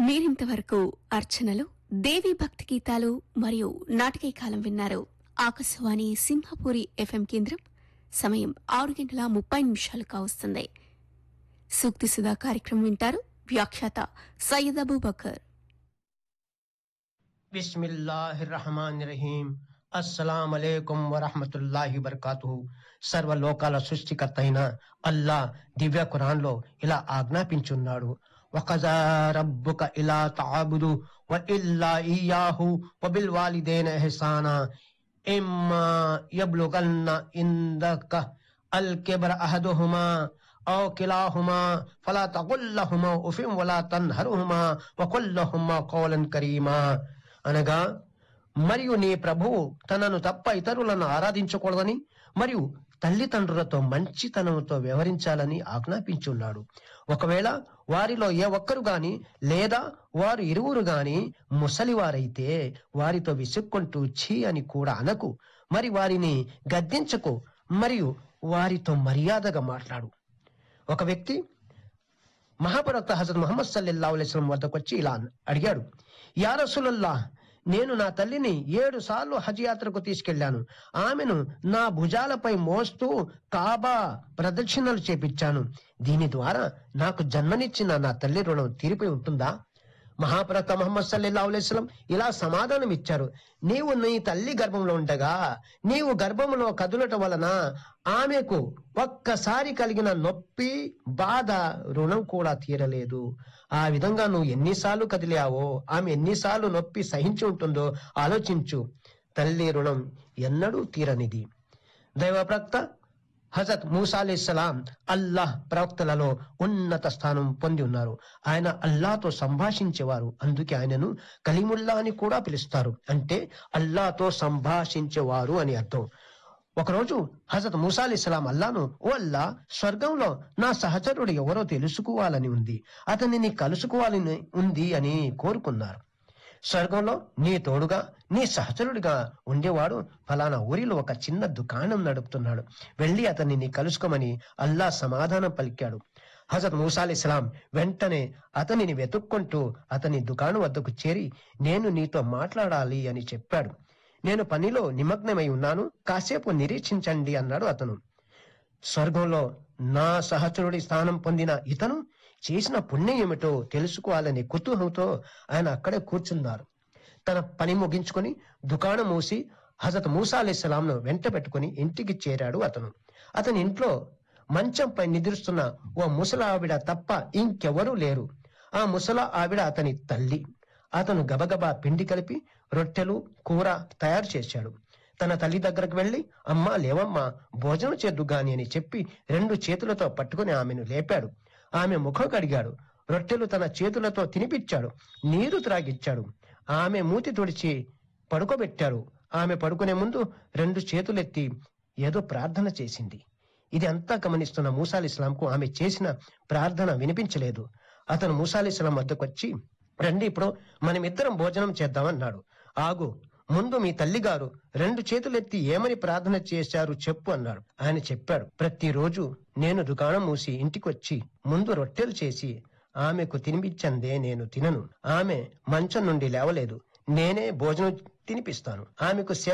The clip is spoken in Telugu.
మీరింతవరకు అర్చనలు దేవి భక్తి గీతాలు మరియు నాటకీ కాలం విన్నారు ఆకాశవాణి సింహపురి ఎఫ్ఎం కేంద్రం సమయం ఆరు గంటల ముప్పై నిమిషాలు కావస్తుంది సూక్తి సుధా కార్యక్రమం వింటారు వ్యాఖ్యాత సయ్యద్ అబూబకర్ బిస్మిల్లాహిర్రహమానిర్రహీం అస్సలాం అలైకుం వరహమతుల్లాహి వబర్కాతుహు సర్వలోకాల సృష్టికర్త అయిన అల్లా దివ్య ఖురాన్లో ఇలా ఆజ్ఞాపించున్నాడు వకజా రబ్బుక ఇలా తాబుదు వ ఇల్లా ఇయాహు వ బిల్ వాలిదైన ఇహ్సానా ఇమ్మా యబ్లుగన్న ఇందక అల్ కిబ్ర అహదుహుమా أو كلاهما فلا تقل لهما أف ولا تنهرهما وقل لهما قولا كريما అనగా మరియు నీ ప్రభువు తనను తప్ప ఇతరులను ఆరాధించకూడదని మరియు తల్లిదండ్రులతో మంచితనంతో వ్యవహరించాలని ఆజ్ఞాపించున్నాడు ఒకవేళ వారిలో ఏ ఒక్కరు గాని లేదా వారు ఇరువురు గాని ముసలివారైతే వారితో విసుక్కుంటూ ఛీ అని కూడా అనకు మరి వారిని గద్దించకు మరియు వారితో మర్యాదగా మాట్లాడు ఒక వ్యక్తి మహాప్రవక్త హజరత్ ముహమ్మద్ సల్లల్లా అలైస్లం వద్దకు వచ్చి ఇలా అడిగాడు యా రసూలల్లా నేను నా తల్లిని ఏడు సార్లు హజ్ యాత్రకు తీసుకెళ్లాను ఆమెను నా భుజాలపై మోస్తూ కాబా ప్రదక్షిణలు చేపించాను దీని ద్వారా నాకు జన్మనిచ్చిన నా తల్లి రుణం తీరిపోయి ఉంటుందా మహాప్రవక్త ముహమ్మద్ సల్లల్లా అలైస్లం ఇలా సమాధానం ఇచ్చారు నీవు నీ తల్లి గర్భంలో ఉండగా నీవు గర్భంలో కదులట వలన ఆమెకు ఒక్కసారి కలిగిన నొప్పి బాధ రుణం కూడా తీరలేదు ఆ విధంగా నువ్వు ఎన్నిసార్లు కదిలావో ఆమె ఎన్నిసార్లు నొప్పి సహించి ఉంటుందో ఆలోచించు తల్లి రుణం ఎన్నడూ తీరనిది దైవ ప్రక్త హజరత్ మూసా అలీస్లాం అల్లాహ్ ప్రవక్తలలో ఉన్నత స్థానం పొంది ఉన్నారు ఆయన అల్లాతో సంభాషించేవారు అందుకే ఆయనను కలీముల్లా అని కూడా పిలుస్తారు అంటే అల్లాతో సంభాషించేవారు అని అర్థం ఒకరోజు హజరత్ మూసా అలీస్లాం అల్లాను ఓ అల్లా స్వర్గంలో నా సహచరుడు ఎవరో తెలుసుకోవాలని ఉంది అతనిని కలుసుకోవాలని ఉంది అని కోరుకున్నారు స్వర్గంలో నీ తోడుగా నీ సహచరుడిగా ఉండేవాడు ఫలానా ఊరిలో ఒక చిన్న దుకాణం నడుపుతున్నాడు వెళ్ళి అతన్ని కలుసుకోమని అల్లా సమాధానం పలికాడు హజరత్ మూసాలిస్లాం వెంటనే అతనిని వెతుక్కుంటూ అతని దుకాణం వద్దకు చేరి నేను నీతో మాట్లాడాలి అని చెప్పాడు నేను పనిలో నిమగ్నమై ఉన్నాను కాసేపు నిరీక్షించండి అన్నాడు అతను స్వర్గంలో నా సహచరుడి స్థానం పొందిన ఇతను చేసిన పుణ్యం ఏమిటో తెలుసుకోవాలనే కుతూహంతో ఆయన అక్కడే కూర్చున్నారు తన పని ముగించుకొని దుకాణం మూసి హజరత్ మూసా అలీస్లాంను వెంట పెట్టుకుని ఇంటికి చేరాడు అతను అతని ఇంట్లో మంచంపై నిద్రిస్తున్న ఓ ముసల ఆవిడ తప్ప ఇంకెవరూ లేరు ఆ ముసల ఆవిడ అతని తల్లి అతను గబగబా పిండి కలిపి రొట్టెలు కూర తయారు చేశాడు తన తల్లి దగ్గరకు వెళ్లి అమ్మా లేవమ్మా భోజనం చేద్దు గాని అని చెప్పి రెండు చేతులతో పట్టుకుని ఆమెను లేపాడు ఆమె ముఖం కడిగాడు రొట్టెలు తన చేతులతో తినిపించాడు నీరు త్రాగిచ్చాడు ఆమె మూతి తుడిచి పడుకోబెట్టారు ఆమె పడుకునే ముందు రెండు చేతులెత్తి ఏదో ప్రార్థన చేసింది ఇది అంతా గమనిస్తున్న మూసాలి ఇస్లాంకు ఆమె చేసిన ప్రార్థన వినిపించలేదు అతను మూసాలి ఇస్లాం వద్దకొచ్చి రండి ఇప్పుడు మనమిద్దరం భోజనం చేద్దామన్నాడు ఆగు ముందు మీ తల్లిగారు రెండు చేతులెత్తి ఏమని ప్రార్థన చేశారు చెప్పు అన్నాడు ఆయన చెప్పాడు ప్రతిరోజు నేను దుకాణం మూసి ఇంటికొచ్చి ముందు రొట్టెలు చేసి ఆమెకు తినిపించందే నేను తినను ఆమె మంచం నుండి లేవలేదు నేనే భోజనం తినిపిస్తాను ఆమెకు సేవ